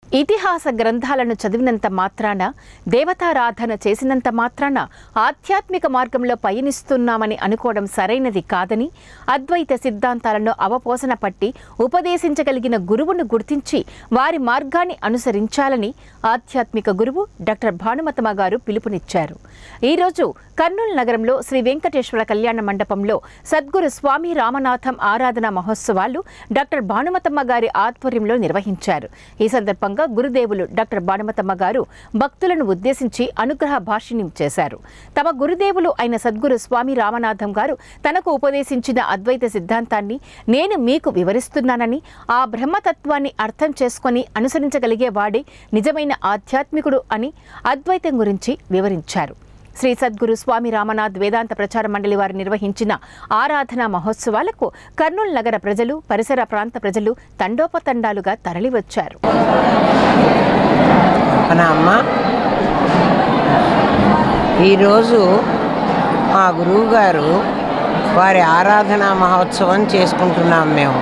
ఇతిహాస గ్రంథాలను చదివినంత మాత్రాన దేవతారాధన చేసినంత మాత్రాన ఆధ్యాత్మిక మార్గంలో పయనిస్తున్నామని అనుకోవడం సరైనది కాదని అద్వైత సిద్ధాంతాలను అవపోసన పట్టి ఉపదేశించగలిగిన గురువును గుర్తించి వారి మార్గాన్ని అనుసరించాలని ఆధ్యాత్మిక గురువు డాక్టర్ భానుమతమ్మ గారు పిలుపునిచ్చారు ఈరోజు కర్నూలు నగరంలో శ్రీ వెంకటేశ్వర కళ్యాణ మండపంలో సద్గురు స్వామి రామనాథం ఆరాధన మహోత్సవాలు డాక్టర్ భానుమతమ్మ గారి ఆధ్వర్యంలో నిర్వహించారు ఈ సందర్భంగా గురుదేవులు డాక్టర్ భానుమతమ్మ గారు భక్తులను ఉద్దేశించి అనుగ్రహ భాషణం చేశారు తమ గురుదేవులు అయిన సద్గురు స్వామి రామనాథం గారు తనకు ఉపదేశించిన అద్వైత సిద్ధాంతాన్ని నేను మీకు వివరిస్తున్నానని ఆ బ్రహ్మతత్వాన్ని అర్థం చేసుకొని అనుసరించగలిగే వాడే నిజమైన ఆధ్యాత్మికుడు అని అద్వైతం గురించి వివరించారు శ్రీ సద్గురు స్వామి రామనాథ్ వేదాంత ప్రచార మండలి వారు నిర్వహించిన ఆరాధనా మహోత్సవాలకు కర్నూలు నగర ప్రజలు పరిసర ప్రాంత ప్రజలు తండోపతండాలుగా తరలివచ్చారు మన అమ్మ ఈరోజు మా గురువుగారు వారి ఆరాధనా మహోత్సవం చేసుకుంటున్నాం మేము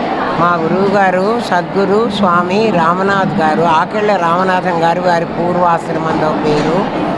మా గురువుగారు సద్గురు స్వామి రామనాథ్ గారు ఆకెళ్ళ రామనాథం గారు వారి పూర్వాశ్రమంలో పేరు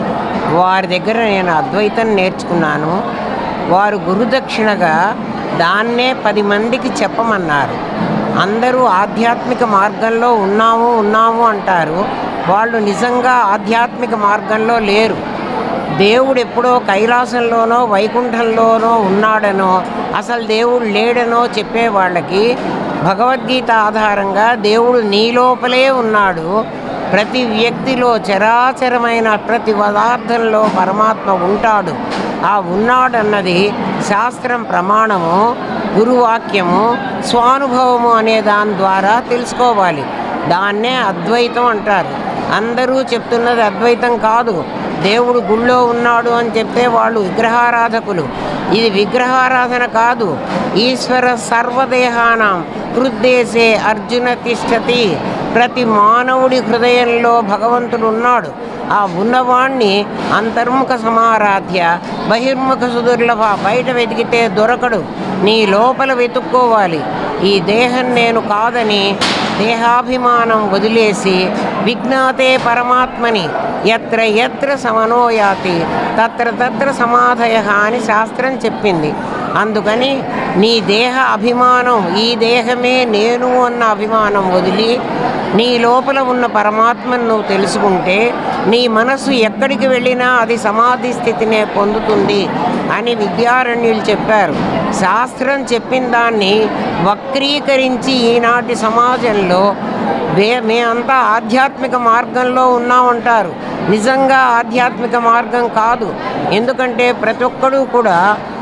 వారి దగ్గర నేను అద్వైతం నేర్చుకున్నాను వారు గురుదక్షిణగా దాన్నే పది మందికి చెప్పమన్నారు అందరూ ఆధ్యాత్మిక మార్గంలో ఉన్నాము ఉన్నాము అంటారు వాళ్ళు నిజంగా ఆధ్యాత్మిక మార్గంలో లేరు దేవుడు ఎప్పుడో కైలాసంలోనో వైకుంఠంలోనో ఉన్నాడనో అసలు దేవుడు లేడనో చెప్పే వాళ్ళకి భగవద్గీత ఆధారంగా దేవుడు నీ లోపలే ఉన్నాడు ప్రతి వ్యక్తిలో చరాచరమైన ప్రతి పదార్థంలో పరమాత్మ ఉంటాడు ఆ ఉన్నాడన్నది శాస్త్రం ప్రమాణము గురువాక్యము స్వానుభవము అనే దాని ద్వారా తెలుసుకోవాలి దాన్నే అద్వైతం అంటారు అందరూ చెప్తున్నది అద్వైతం కాదు దేవుడు గుళ్ళో ఉన్నాడు అని చెప్తే వాళ్ళు విగ్రహారాధకులు ఇది విగ్రహారాధన కాదు ఈశ్వర సర్వదేహానాం హృద్దేశే అర్జున తిష్టతి ప్రతి మానవుడి హృదయంలో భగవంతుడు ఉన్నాడు ఆ ఉన్నవాణ్ణి అంతర్ముఖ సమారాధ్య బహిర్ముఖ సుదుర్లభ బయట వెతికితే దొరకడు నీ లోపల వెతుక్కోవాలి ఈ దేహం నేను కాదని దేహాభిమానం వదిలేసి విజ్ఞాతే పరమాత్మని ఎత్ర ఎత్ర సమనోయాతి తత్ర తత్ర సమాధయ అని శాస్త్రం చెప్పింది అందుకని నీ దేహ అభిమానం ఈ దేహమే నేను అన్న అభిమానం వదిలి నీ లోపల ఉన్న పరమాత్మను నువ్వు తెలుసుకుంటే నీ మనసు ఎక్కడికి వెళ్ళినా అది సమాధి స్థితినే పొందుతుంది అని విద్యారణ్యులు చెప్పారు శాస్త్రం చెప్పిన దాన్ని వక్రీకరించి ఈనాటి సమాజంలో వే మేమంతా ఆధ్యాత్మిక మార్గంలో ఉన్నామంటారు నిజంగా ఆధ్యాత్మిక మార్గం కాదు ఎందుకంటే ప్రతి ఒక్కడూ కూడా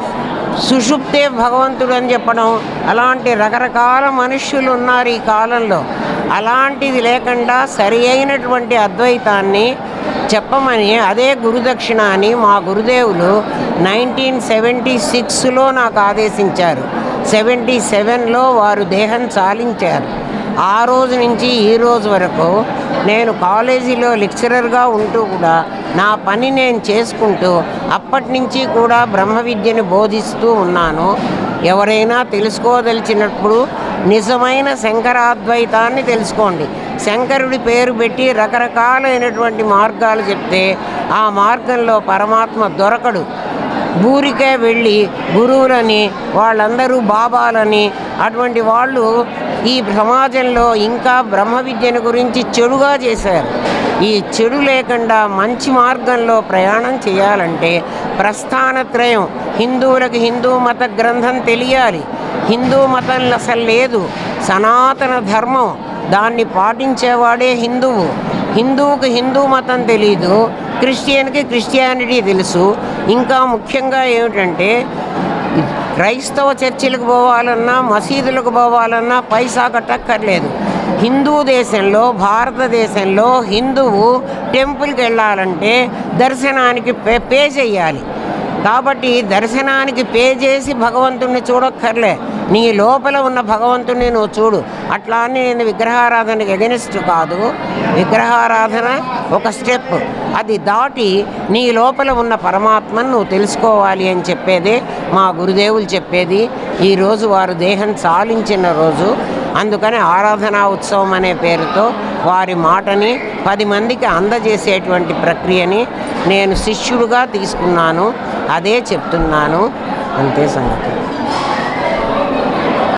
సుషుప్తే భగవంతుడు అని చెప్పడం అలాంటి రకరకాల మనుష్యులు ఉన్నారు ఈ కాలంలో అలాంటిది లేకుండా సరి అయినటువంటి అద్వైతాన్ని చెప్పమని అదే గురుదక్షిణ అని మా గురుదేవులు నైన్టీన్ సెవెంటీ సిక్స్లో నాకు ఆదేశించారు సెవెంటీ సెవెన్లో వారు దేహం చాలించారు ఆ రోజు నుంచి ఈ రోజు వరకు నేను కాలేజీలో లెక్చరర్గా ఉంటూ కూడా నా పని నేను చేసుకుంటూ అప్పటి నుంచి కూడా బ్రహ్మ విద్యను బోధిస్తూ ఉన్నాను ఎవరైనా తెలుసుకోదలిచినప్పుడు నిజమైన శంకరాద్వైతాన్ని తెలుసుకోండి శంకరుడి పేరు పెట్టి రకరకాలైనటువంటి మార్గాలు చెప్తే ఆ మార్గంలో పరమాత్మ దొరకడు ఊరికే వెళ్ళి గురువులని వాళ్ళందరూ బాబాలని అటువంటి వాళ్ళు ఈ సమాజంలో ఇంకా బ్రహ్మ విద్యను గురించి చెడుగా చేశారు ఈ చెడు లేకుండా మంచి మార్గంలో ప్రయాణం చేయాలంటే ప్రస్థానత్రయం హిందువులకు హిందూ మత గ్రంథం తెలియాలి హిందూ మతం అసలు లేదు సనాతన ధర్మం దాన్ని పాటించేవాడే హిందువు హిందువుకి హిందూ మతం తెలీదు క్రిస్టియన్కి క్రిస్టియానిటీ తెలుసు ఇంకా ముఖ్యంగా ఏమిటంటే క్రైస్తవ చర్చిలకు పోవాలన్నా మసీదులకు పోవాలన్నా పైసా కట్టక్కర్లేదు హిందూ దేశంలో భారతదేశంలో హిందువు టెంపుల్కి వెళ్ళాలంటే దర్శనానికి పే పే చేయాలి కాబట్టి దర్శనానికి పే చేసి భగవంతుణ్ణి చూడక్కర్లే నీ లోపల ఉన్న భగవంతుణ్ణి నువ్వు చూడు అట్లా అని నేను విగ్రహారాధనకి ఎగనిస్ట్ కాదు విగ్రహారాధన ఒక స్టెప్ అది దాటి నీ లోపల ఉన్న పరమాత్మను నువ్వు తెలుసుకోవాలి అని చెప్పేదే మా గురుదేవులు చెప్పేది ఈరోజు వారు దేహం చాలించిన రోజు అందుకని ఆరాధనా ఉత్సవం అనే పేరుతో వారి మాటని పది మందికి అందజేసేటువంటి ప్రక్రియని నేను శిష్యుడుగా తీసుకున్నాను అదే చెప్తున్నాను అంతే సంగతి